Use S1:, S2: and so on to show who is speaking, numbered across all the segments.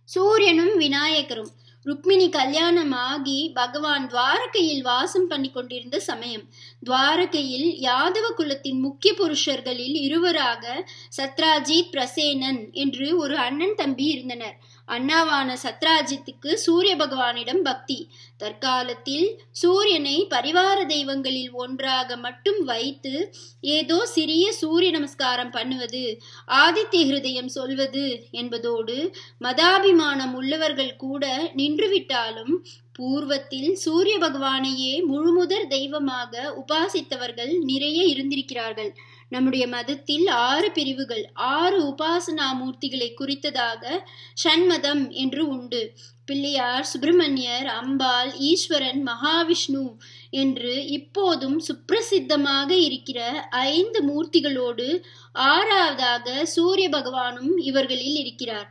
S1: சூரியனும் விநாயகரும் ருக்மிணி கல்யாணமாகி பகவான் துவாரகையில் வாசம் பண்ணி கொண்டிருந்த சமயம் துவாரகையில் யாதவ குலத்தின் முக்கிய புருஷர்களில் இருவராக சத்ராஜித் பிரசேனன் என்று ஒரு அண்ணன் தம்பி இருந்தனர் அண்ணாவான சத்ராஜித்துக்கு சூரிய பகவானிடம் பக்தி தற்காலத்தில் சூரியனை பரிவார தெய்வங்களில் ஒன்றாக மட்டும் வைத்து ஏதோ சிறிய சூரிய நமஸ்காரம் பண்ணுவது ஆதித்ய ஹிருதயம் சொல்வது என்பதோடு மதாபிமானம் உள்ளவர்கள் கூட நின்றுவிட்டாலும் பூர்வத்தில் சூரிய பகவானையே முழுமுதற் தெய்வமாக உபாசித்தவர்கள் நிறைய இருந்திருக்கிறார்கள் நம்முடைய மதத்தில் ஆறு பிரிவுகள் ஆறு உபாசனா மூர்த்திகளை குறித்ததாக ஷண்மதம் என்று உண்டு பிள்ளையார் சுப்பிரமணியர் அம்பாள் ஈஸ்வரன் மகாவிஷ்ணு என்று இப்போதும் சுப்பிரசித்தமாக இருக்கிற ஐந்து மூர்த்திகளோடு ஆறாவதாக சூரிய பகவானும் இவர்களில் இருக்கிறார்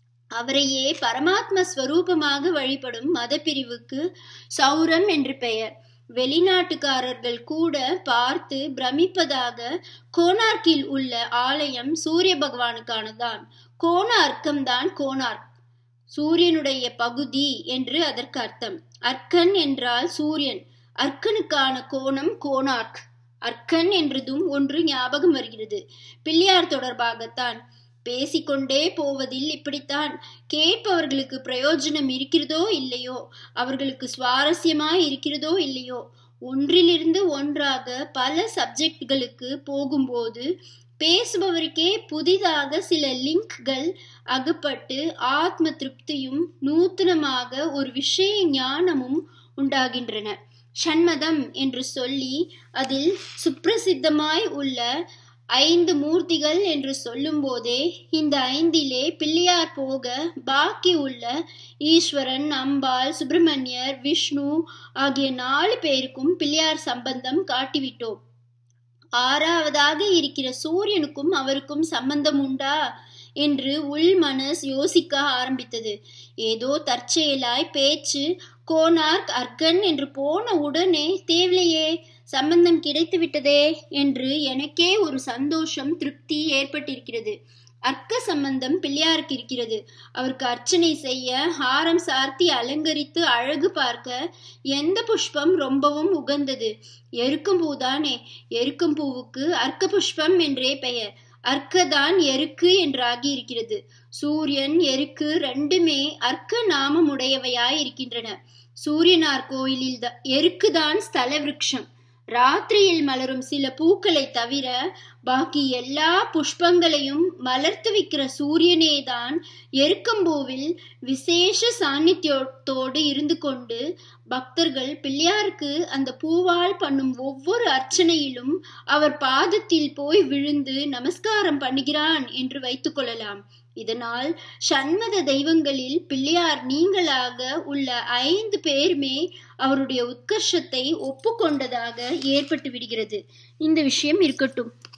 S1: அவரையே பரமாத்ம ஸ்வரூபமாக வழிபடும் மதப்பிரிவுக்கு சௌரம் என்று பெயர் வெளிநாட்டுக்காரர்கள் கூட பார்த்து பிரமிப்பதாக கோனார்க்கில் உள்ள ஆலயம் சூரிய பகவானுக்கானதான் கோணார்க்கம் தான் கோனார்க் சூரியனுடைய பகுதி என்று அதற்கு அர்த்தம் அர்க்கன் என்றால் சூரியன் அர்க்கனுக்கான கோணம் கோனார்க் அர்க்கன் என்றதும் ஒன்று ஞாபகம் வருகிறது பிள்ளையார் தொடர்பாகத்தான் பேசிக்கொண்டே போவதில் இப்படித்தான் கேட்பவர்களுக்கு பிரயோஜனம் இருக்கிறதோ இல்லையோ அவர்களுக்கு சுவாரஸ்யமாய் இருக்கிறதோ இல்லையோ ஒன்றிலிருந்து ஒன்றாக பல சப்ஜெக்ட்களுக்கு போகும்போது பேசுபவருக்கே புதிதாக சில லிங்க்கள் அகப்பட்டு ஆத்ம திருப்தியும் நூத்தனமாக ஒரு விஷய ஞானமும் உண்டாகின்றன ஷண்மதம் என்று சொல்லி அதில் சுப்பிரசித்தமாய் உள்ள ஐந்து மூர்த்திகள் என்று சொல்லும் போதே இந்த ஐந்திலே பிள்ளையார் போக பாக்கி உள்ள ஈஸ்வரன் அம்பாள் சுப்பிரமணியர் விஷ்ணு ஆகிய நாலு பேருக்கும் பிள்ளையார் சம்பந்தம் காட்டிவிட்டோம் ஆறாவதாக இருக்கிற சூரியனுக்கும் அவருக்கும் சம்பந்தம் உண்டா என்று உள் மனஸ் யோசிக்க ஆரம்பித்தது ஏதோ தற்செயலாய் பேச்சு கோனார்க் அர்கன் என்று போன உடனே தேவையே சம்பந்தம் கிடைத்து விட்டதே என்று எனக்கே ஒரு சந்தோஷம் திருப்தி ஏற்பட்டிருக்கிறது அர்க்க சம்பந்தம் பிள்ளையாருக்கு இருக்கிறது அவருக்கு அர்ச்சனை செய்ய ஹாரம் சார்த்தி அலங்கரித்து அழகு பார்க்க எந்த புஷ்பம் ரொம்பவும் உகந்தது எருக்கும் பூதானே எருக்கும் பூவுக்கு அர்க்க புஷ்பம் என்றே பெயர் அர்க்கதான் எருக்கு என்றாகி இருக்கிறது சூரியன் எருக்கு ரெண்டுமே அர்க்க நாமம் உடையவையாய் இருக்கின்றன சூரியனார் கோயிலில் எருக்குதான் ஸ்தல விருட்சம் ராத்திரியில் மலரும் சில பூக்களை தவிர பாக்கி எல்லா புஷ்பங்களையும் மலர்த்து வைக்கிற சூரியனே தான் எருக்கம்பூவில் விசேஷ சாநித்தியத்தோடு இருந்து கொண்டு பக்தர்கள் பிள்ளையாருக்கு அந்த பூவால் பண்ணும் ஒவ்வொரு அர்ச்சனையிலும் அவர் பாதத்தில் போய் விழுந்து நமஸ்காரம் பண்ணுகிறான் என்று வைத்துக் கொள்ளலாம் இதனால் சண்மத தெய்வங்களில் பிள்ளையார் நீங்களாக உள்ள ஐந்து பேருமே அவருடைய உத்கர்ஷத்தை ஒப்புக்கொண்டதாக ஏற்பட்டு விடுகிறது இந்த விஷயம் இருக்கட்டும்